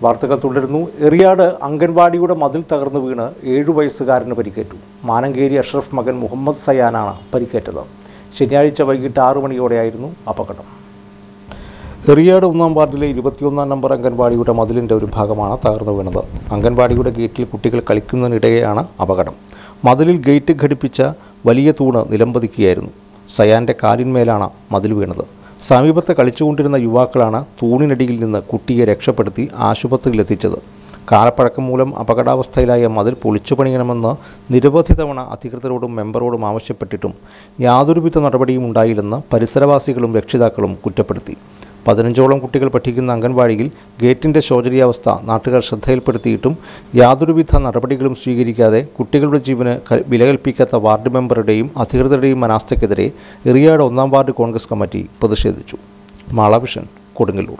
വാർത്തകൾ തുടരുന്നു എറിയാട് അംഗൻവാടിയുടെ മതിൽ തകർന്നു വീണ് ഏഴു വയസ്സുകാരന് പരിക്കേറ്റു മാനങ്കേരി അഷ്റഫ് മകൻ മുഹമ്മദ് സയാനാണ് പരിക്കേറ്റത് ശനിയാഴ്ച വൈകിട്ട് ആറു മണിയോടെയായിരുന്നു അപകടം എറിയാട് ഒന്നാം വാർഡിലെ ഇരുപത്തിയൊന്നാം നമ്പർ അംഗൻവാടിയുടെ മതിലിൻ്റെ ഒരു ഭാഗമാണ് തകർന്നു വീണത് അംഗൻവാടിയുടെ ഗേറ്റിൽ കുട്ടികൾ കളിക്കുന്നതിനിടെയാണ് അപകടം മതിലിൽ ഗേറ്റ് ഘടിപ്പിച്ച വലിയ തൂണ് നിലംപതിക്കുകയായിരുന്നു സയാൻ്റെ കാലിന്മേലാണ് മതിൽ വീണത് സമീപത്ത് കളിച്ചുകൊണ്ടിരുന്ന യുവാക്കളാണ് തൂണിനടിയിൽ നിന്ന് കുട്ടിയെ രക്ഷപ്പെടുത്തി ആശുപത്രിയിലെത്തിച്ചത് കാലപ്പഴക്കം മൂലം അപകടാവസ്ഥയിലായ മതിൽ പൊളിച്ചു പണിയണമെന്ന് നിരവധി തവണ അധികൃതരോടും മെമ്പറോടും ആവശ്യപ്പെട്ടിട്ടും യാതൊരുവിധ നടപടിയും ഉണ്ടായില്ലെന്ന് പരിസരവാസികളും രക്ഷിതാക്കളും കുറ്റപ്പെടുത്തി പതിനഞ്ചോളം കുട്ടികൾ പഠിക്കുന്ന അംഗൻവാടിയിൽ ഗേറ്റിൻ്റെ ശോചനീയാവസ്ഥ നാട്ടുകാർ ശ്രദ്ധയിൽപ്പെടുത്തിയിട്ടും യാതൊരുവിധ നടപടികളും സ്വീകരിക്കാതെ കുട്ടികളുടെ ജീവന് ക- വില കൽപ്പിക്കാത്ത വാർഡ് മെമ്പറുടെയും അധികൃതരുടെയും അനാസ്ഥയ്ക്കെതിരെ എറിയാട് ഒന്നാം വാർഡ് കോൺഗ്രസ് കമ്മിറ്റി പ്രതിഷേധിച്ചു മാളവിഷൻ കൊടുങ്ങല്ലൂർ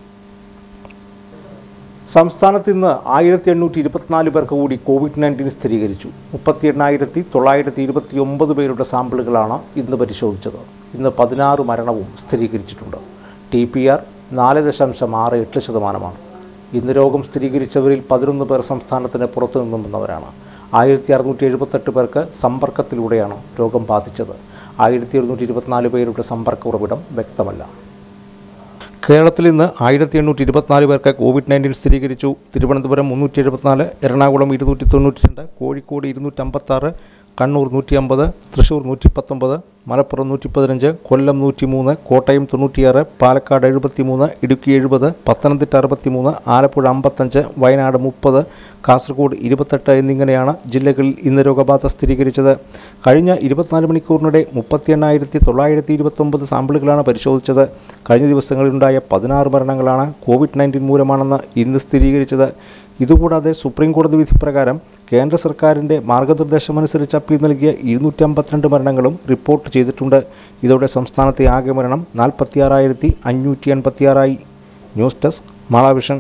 സംസ്ഥാനത്ത് ഇന്ന് ആയിരത്തി എണ്ണൂറ്റി ഇരുപത്തിനാല് പേർക്ക് കൂടി കോവിഡ് നയൻറ്റീൻ സ്ഥിരീകരിച്ചു മുപ്പത്തി എണ്ണായിരത്തി തൊള്ളായിരത്തി ഇരുപത്തി ഒമ്പത് പേരുടെ സാമ്പിളുകളാണ് ഇന്ന് പരിശോധിച്ചത് ഇന്ന് പതിനാറ് മരണവും സ്ഥിരീകരിച്ചിട്ടുണ്ട് ടി പി ആർ നാല് ദശാംശം ആറ് എട്ട് ശതമാനമാണ് ഇന്ന് രോഗം സ്ഥിരീകരിച്ചവരിൽ പതിനൊന്ന് പേർ സംസ്ഥാനത്തിന് പുറത്തു നിന്നും വന്നവരാണ് ആയിരത്തി അറുന്നൂറ്റി എഴുപത്തെട്ട് പേർക്ക് സമ്പർക്കത്തിലൂടെയാണ് രോഗം ബാധിച്ചത് ആയിരത്തി ഒരുന്നൂറ്റി ഇരുപത്തിനാല് പേരുടെ സമ്പർക്ക ഉറവിടം വ്യക്തമല്ല കേരളത്തിൽ ഇന്ന് ആയിരത്തി എണ്ണൂറ്റി ഇരുപത്തിനാല് പേർക്ക് കോവിഡ് നയൻറ്റീൻ സ്ഥിരീകരിച്ചു തിരുവനന്തപുരം മുന്നൂറ്റി എഴുപത്തിനാല് എറണാകുളം ഇരുന്നൂറ്റി തൊണ്ണൂറ്റി രണ്ട് കോഴിക്കോട് ഇരുന്നൂറ്റമ്പത്താറ് കണ്ണൂർ നൂറ്റി അമ്പത് തൃശ്ശൂർ നൂറ്റി പത്തൊമ്പത് മലപ്പുറം നൂറ്റി പതിനഞ്ച് കൊല്ലം നൂറ്റി മൂന്ന് കോട്ടയം തൊണ്ണൂറ്റിയാറ് പാലക്കാട് എഴുപത്തി മൂന്ന് ഇടുക്കി എഴുപത് പത്തനംതിട്ട അറുപത്തി മൂന്ന് ആലപ്പുഴ അമ്പത്തഞ്ച് വയനാട് മുപ്പത് കാസർഗോഡ് ഇരുപത്തെട്ട് എന്നിങ്ങനെയാണ് ജില്ലകളിൽ ഇന്ന് രോഗബാധ സ്ഥിരീകരിച്ചത് കഴിഞ്ഞ ഇരുപത്തിനാല് മണിക്കൂറിനിടെ മുപ്പത്തി എണ്ണായിരത്തി തൊള്ളായിരത്തി ഇരുപത്തൊമ്പത് സാമ്പിളുകളാണ് പരിശോധിച്ചത് കഴിഞ്ഞ ദിവസങ്ങളിലുണ്ടായ പതിനാറ് മരണങ്ങളാണ് കോവിഡ് നയൻറ്റീൻ മൂലമാണെന്ന് ഇന്ന് സ്ഥിരീകരിച്ചത് ഇതുകൂടാതെ സുപ്രീം കോടതി വിധി പ്രകാരം കേന്ദ്ര സർക്കാരിൻ്റെ മാർഗനിർദ്ദേശമനുസരിച്ച് അപ്പീൽ നൽകിയ ഇരുന്നൂറ്റി അമ്പത്തിരണ്ട് മരണങ്ങളും റിപ്പോർട്ട് ചെയ്തിട്ടുണ്ട് ഇതോടെ സംസ്ഥാനത്തെ ആകെ മരണം നാൽപ്പത്തിയാറായിരത്തി അഞ്ഞൂറ്റി എൺപത്തിയാറായി ന്യൂസ് ഡെസ്ക് മാളാവിഷൻ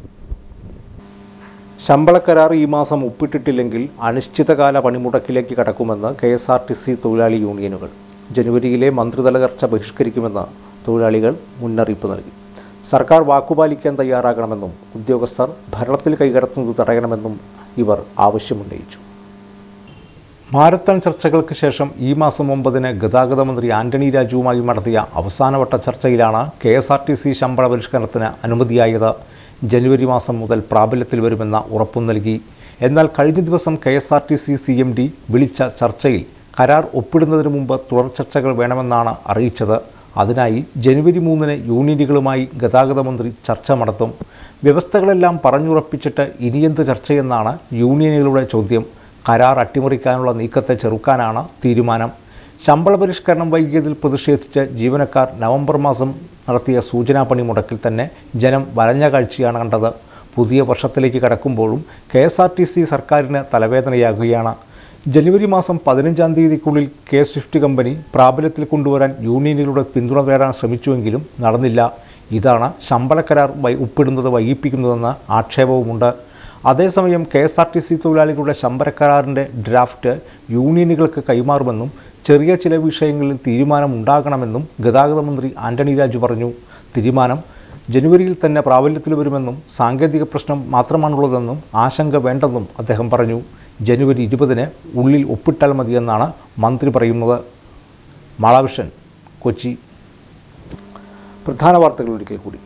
ശമ്പളക്കരാർ ഈ മാസം ഒപ്പിട്ടിട്ടില്ലെങ്കിൽ അനിശ്ചിതകാല പണിമുടക്കിലേക്ക് കടക്കുമെന്ന് K S R T C തൊഴിലാളി യൂണിയനുകൾ ജനുവരിയിലെ മന്ത്രിതല ചർച്ച ബഹിഷ്കരിക്കുമെന്ന് തൊഴിലാളികൾ മുന്നറിയിപ്പ് നൽകി സർക്കാർ വാക്കുപാലിക്കാൻ തയ്യാറാകണമെന്നും ഉദ്യോഗസ്ഥർ ഭരണത്തിൽ കൈകടത്തുന്നത് തടയണമെന്നും ഇവർ ആവശ്യമുന്നയിച്ചു മാരത്തൺ ചർച്ചകൾക്ക് ശേഷം ഈ മാസം ഒമ്പതിന് ഗതാഗത മന്ത്രി ആന്റണി രാജുവുമായി നടത്തിയ അവസാനവട്ട ചർച്ചയിലാണ് K S R T C ശമ്പള പരിഷ്കരണത്തിന് അനുമതിയായത് ജനുവരി മാസം മുതൽ പ്രാബല്യത്തിൽ വരുമെന്ന ഉറപ്പും നൽകി എന്നാൽ കഴിഞ്ഞ ദിവസം K S R T C C M D വിളിച്ച ചർച്ചയിൽ കരാർ ഒപ്പിടുന്നതിന് മുമ്പ് തുടർ ചർച്ചകൾ വേണമെന്നാണ് അറിയിച്ചത് അതിനായി ജനുവരി മൂന്നിന് യൂണിയനുകളുമായി ഗതാഗത മന്ത്രി ചർച്ച നടത്തും വ്യവസ്ഥകളെല്ലാം പറഞ്ഞുറപ്പിച്ചിട്ട് ഇനിയെന്ത് ചർച്ചയെന്നാണ് യൂണിയനുകളുടെ ചോദ്യം കരാർ അട്ടിമറിക്കാനുള്ള നീക്കത്തെ ചെറുക്കാനാണ് തീരുമാനം ശമ്പള പരിഷ്കരണം വൈകിയതിൽ പ്രതിഷേധിച്ച് ജീവനക്കാർ നവംബർ മാസം നടത്തിയ സൂചനാ പണിമുടക്കിൽ തന്നെ ജനം വലഞ്ഞ കാഴ്ചയാണ് കണ്ടത് പുതിയ വർഷത്തിലേക്ക് കടക്കുമ്പോഴും K S R T C സർക്കാരിന് തലവേദനയാകുകയാണ് ജനുവരി മാസം പതിനഞ്ചാം തീയതിക്കുള്ളിൽ കെ സ്വിഫ്റ്റ് കമ്പനി പ്രാബല്യത്തിൽ കൊണ്ടുവരാൻ യൂണിയനുകളുടെ പിന്തുണ നേടാൻ ശ്രമിച്ചുവെങ്കിലും നടന്നില്ല ഇതാണ് ശമ്പള കരാർ വൈ ഒപ്പിടുന്നത് വൈകിപ്പിക്കുന്നതെന്ന് ആക്ഷേപവുമുണ്ട് അതേസമയം K S R T C തൊഴിലാളികളുടെ ശമ്പള കരാറിൻ്റെ ഡ്രാഫ്റ്റ് യൂണിയനുകൾക്ക് കൈമാറുമെന്നും ചെറിയ ചില വിഷയങ്ങളിൽ തീരുമാനമുണ്ടാകണമെന്നും ഗതാഗത മന്ത്രി ആന്റണി രാജു പറഞ്ഞു തീരുമാനം ജനുവരിയിൽ തന്നെ പ്രാബല്യത്തിൽ വരുമെന്നും സാങ്കേതിക പ്രശ്നം മാത്രമാണുള്ളതെന്നും ആശങ്ക വേണ്ടെന്നും അദ്ദേഹം പറഞ്ഞു ജനുവരി ഇരുപതിന് ഉള്ളിൽ ഒപ്പിട്ടാൽ മതിയെന്നാണ് മന്ത്രി പറയുന്നത് മാളാവിഷൻ കൊച്ചി പ്രധാന വാർത്തകൾ ഒരിക്കൽ കൂടി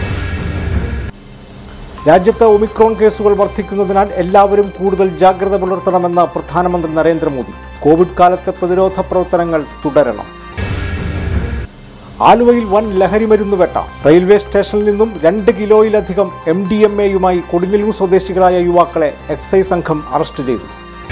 രാജ്യത്ത് ഒമിക്രോൺ കേസുകൾ വർദ്ധിക്കുന്നതിനാൽ എല്ലാവരും കൂടുതൽ ജാഗ്രത പുലർത്തണമെന്ന് പ്രധാനമന്ത്രി നരേന്ദ്രമോദി കോവിഡ് കാലത്തെ പ്രതിരോധ പ്രവർത്തനങ്ങൾ തുടരണം ആലുവയിൽ വൻ ലഹരിമരുന്ന് വേട്ട റെയിൽവേ സ്റ്റേഷനിൽ നിന്നും രണ്ട് കിലോയിലധികം എം ഡി എം എയുമായി കൊടുങ്ങല്ലൂർ സ്വദേശികളായ യുവാക്കളെ എക്സൈസ് സംഘം അറസ്റ്റ് ചെയ്തു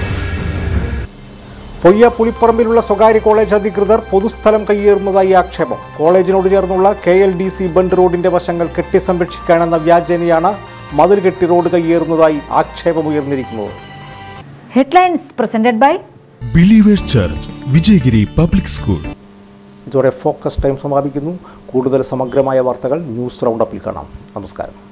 പൊയ്യ പുളിപ്പറമ്പിലുള്ള സ്വകാര്യ കോളേജ് അധികൃതർ പൊതുസ്ഥലം കയ്യേറുന്നതായി ആക്ഷേപം കോളേജിനോട് ചേർന്നുള്ള K L D C bund റോഡിന്റെ വശങ്ങൾ കെട്ടിസംരക്ഷിക്കാനെന്ന വ്യാജേനയാണ് മതിൽ കെട്ടി റോഡ് കയ്യേറുന്നതായി ആക്ഷേപമുയർന്നിരിക്കുന്നത് Headlines presented by believers church Vijayagiri public school ഇതോടെ ഫോക്കസ് ടൈം സമാപിക്കുന്നു കൂടുതൽ സമഗ്രമായ വാർത്തകൾ ന്യൂസ് റൗണ്ടപ്പിൽ കാണാം നമസ്കാരം